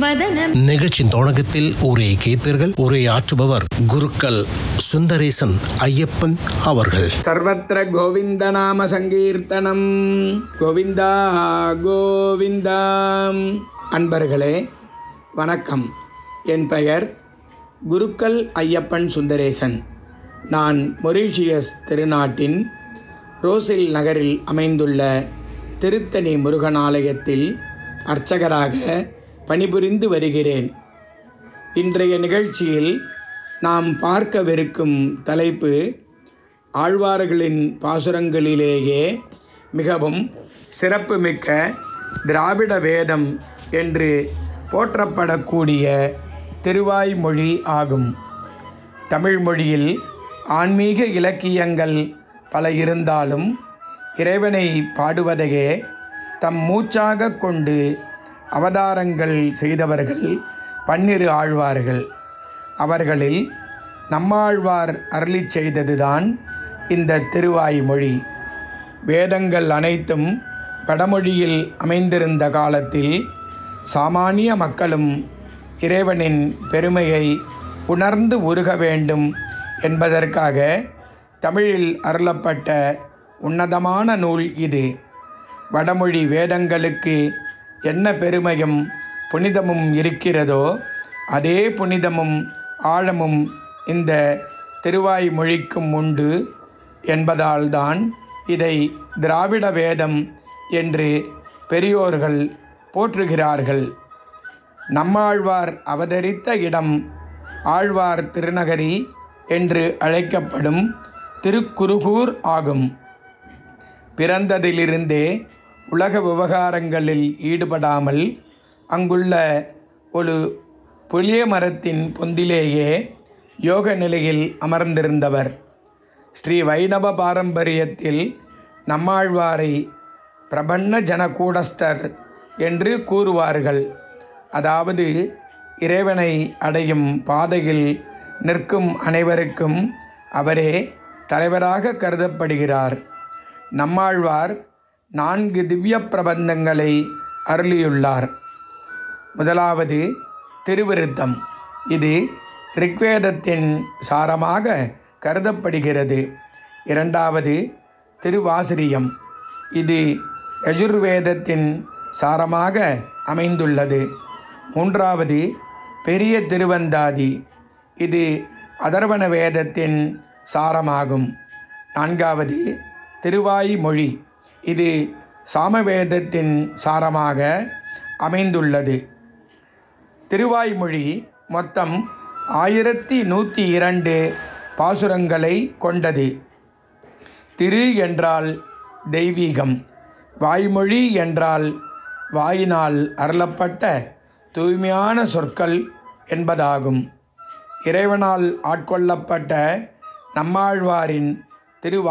வதனம் நிகழ்ச்சியின் தொடக்கத்தில் உரை கேட்பீர்கள் உரை ஆற்றுபவர் குருக்கள் சுந்தரேசன் ஐயப்பன் அவர்கள் சர்வத்திர கோவிந்தநாம சங்கீர்த்தனம் கோவிந்தா கோவிந்தா அன்பர்களே வணக்கம் என் பெயர் குருக்கள் ஐயப்பன் சுந்தரேசன் நான் மொரீஷியஸ் திருநாட்டின் ரோசில் நகரில் அமைந்துள்ள திருத்தணி முருகன் ஆலயத்தில் அர்ச்சகராக பணிபுரிந்து வருகிறேன் இன்றைய நிகழ்ச்சியில் நாம் பார்க்கவிருக்கும் தலைப்பு ஆழ்வார்களின் பாசுரங்களிலேயே மிகவும் சிறப்புமிக்க திராவிட வேதம் என்று போற்றப்படக்கூடிய திருவாய்மொழி ஆகும் தமிழ் மொழியில் ஆன்மீக இலக்கியங்கள் பல இருந்தாலும் இறைவனை பாடுவதையே தம் மூச்சாக கொண்டு அவதாரங்கள் செய்தவர்கள் பன்னிரு ஆழ்வார்கள் அவர்களில் நம்மாழ்வார் அருளி செய்ததுதான் இந்த திருவாய்மொழி வேதங்கள் அனைத்தும் வடமொழியில் அமைந்திருந்த காலத்தில் சாமானிய மக்களும் இறைவனின் பெருமையை உணர்ந்து உருக வேண்டும் என்பதற்காக தமிழில் அருளப்பட்ட உன்னதமான நூல் இது வடமொழி வேதங்களுக்கு என்ன பெருமையும் புனிதமும் இருக்கிறதோ அதே புனிதமும் ஆழமும் இந்த திருவாய்மொழிக்கும் உண்டு என்பதால்தான் இதை திராவிட வேதம் என்று பெரியோர்கள் போற்றுகிறார்கள் நம்மாழ்வார் அவதரித்த இடம் ஆழ்வார் திருநகரி என்று அழைக்கப்படும் திருக்குருகூர் ஆகும் பிறந்ததிலிருந்தே உலக விவகாரங்களில் ஈடுபடாமல் அங்குள்ள ஒரு புளிய மரத்தின் பொந்திலேயே யோக நிலையில் அமர்ந்திருந்தவர் ஸ்ரீ வைணவ பாரம்பரியத்தில் நம்மாழ்வாரை பிரபன்ன ஜனகூடஸ்தர் என்று கூறுவார்கள் அதாவது இறைவனை அடையும் பாதையில் நிற்கும் அனைவருக்கும் அவரே தலைவராக கருதப்படுகிறார் நம்மாழ்வார் நான்கு திவ்ய பிரபந்தங்களை அருளியுள்ளார் முதலாவது திருவிருத்தம் இது ரிக்வேதத்தின் சாரமாக கருதப்படுகிறது இரண்டாவது திருவாசிரியம் இது யஜுர்வேதத்தின் சாரமாக அமைந்துள்ளது மூன்றாவது பெரிய திருவந்தாதி இது அதர்வண வேதத்தின் சாரமாகும் நான்காவது திருவாய்மொழி இது சாமவேதத்தின் சாரமாக அமைந்துள்ளது திருவாய்மொழி மொத்தம் ஆயிரத்தி நூற்றி இரண்டு பாசுரங்களை கொண்டது திரு என்றால் தெய்வீகம் வாய்மொழி என்றால் வாயினால் அருளப்பட்ட தூய்மையான சொற்கள் என்பதாகும் இறைவனால் ஆட்கொள்ளப்பட்ட நம்மாழ்வாரின் திரு